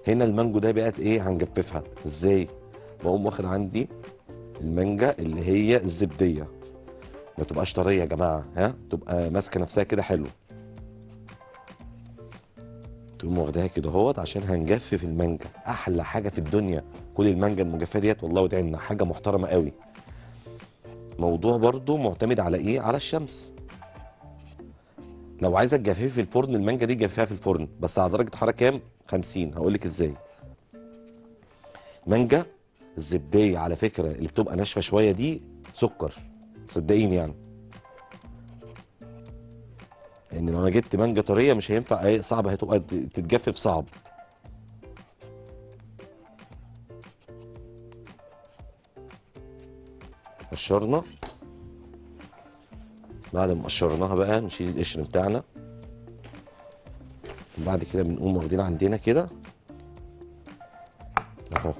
هنا المانجو ده بقت ايه هنجففها ازاي بقوم واخد عندي المانجا اللي هي الزبديه ما تبقاش طريه يا جماعه ها تبقى ماسكه نفسها كده حلو تقوم واخداها كده اهوت عشان هنجفف المانجا احلى حاجه في الدنيا كل المانجا المجففه ديت والله ودعنا حاجه محترمه قوي موضوع برضو معتمد على ايه على الشمس لو عايزه تجففي في الفرن المانجا دي جففيها في الفرن بس على درجه حراره كام 50 هقول لك ازاي مانجا الزبديه على فكره اللي بتبقى ناشفه شويه دي سكر صدقيني يعني ان لو انا جبت مانجا طريه مش هينفع ايه صعب هتبقى تتجفف صعب قشرنا بعد ما قشرناها بقى نشيل القشر بتاعنا وبعد كده بنقوم واخدين عندنا كده اهو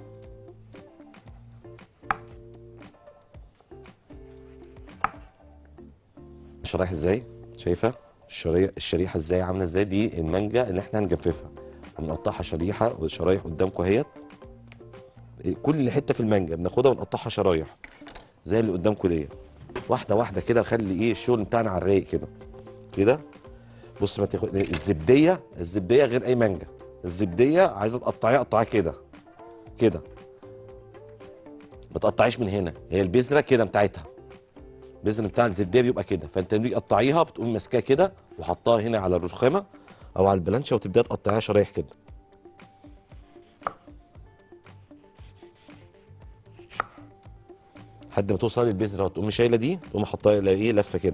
شرايح ازاي شايفه الشريحه الشريحه ازاي عامله ازاي دي المانجا اللي احنا هنجففها بنقطعها شريحه وشرايح قدامكم اهيت كل حته في المانجا بناخدها ونقطعها شرايح زي اللي قدامكم ديت واحده واحده كده خلي ايه الشغل بتاعنا على الرايق كده كده بص ما تاخد الزبديه الزبديه غير اي مانجا الزبديه عايزه تقطعيها قطعيها كده كده ما تقطعيش من هنا هي البذره كده بتاعتها البذر بتاع الزبديه بيبقى كده فانت لما تيجي تقطعيها بتقوم ماسكاها كده وحطها هنا على الرخامه او على البلانشه وتبدا تقطعيها شرايح كده لحد ما توصل للبذره وتقوم شايله دي تقوم حطها ايه لفه كده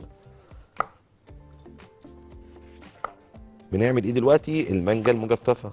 بنعمل ايه دلوقتي المانجا المجففه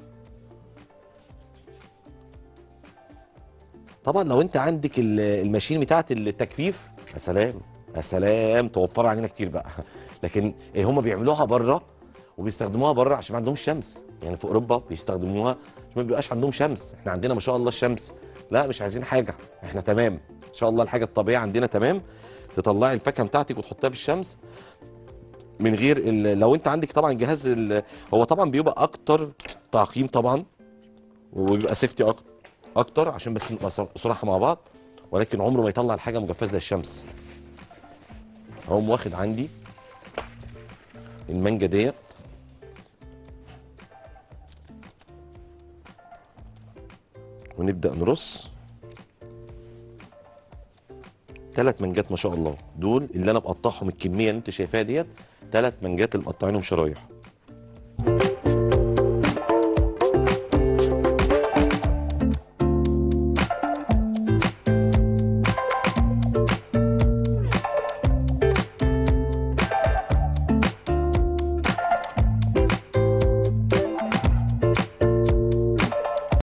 طبعا لو انت عندك ال- الماشين بتاعت التجفيف يا سلام يا سلام توفر علينا كتير بقى لكن إيه هم بيعملوها بره وبيستخدموها بره عشان ما عندهم شمس يعني في اوروبا بيستخدموها عشان ما بيبقاش عندهم شمس احنا عندنا ما شاء الله الشمس لا مش عايزين حاجه احنا تمام ان شاء الله الحاجه الطبيعيه عندنا تمام تطلعي الفاكهه بتاعتك وتحطها في الشمس من غير ال- لو انت عندك طبعا جهاز ال- هو طبعا بيبقى اكتر تعقيم طبعا وبيبقى سيفتي اكتر اكتر عشان بس نبقى صر- صراحه مع بعض ولكن عمره ما يطلع الحاجه مجففه زي الشمس هقوم واخد عندي المانجا ديت ونبدا نرص ثلاث منجات ما شاء الله دول اللي انا بقطعهم الكميه اللي انت شايفاها ديت ثلاث منجات اللي مقطعينهم شرايح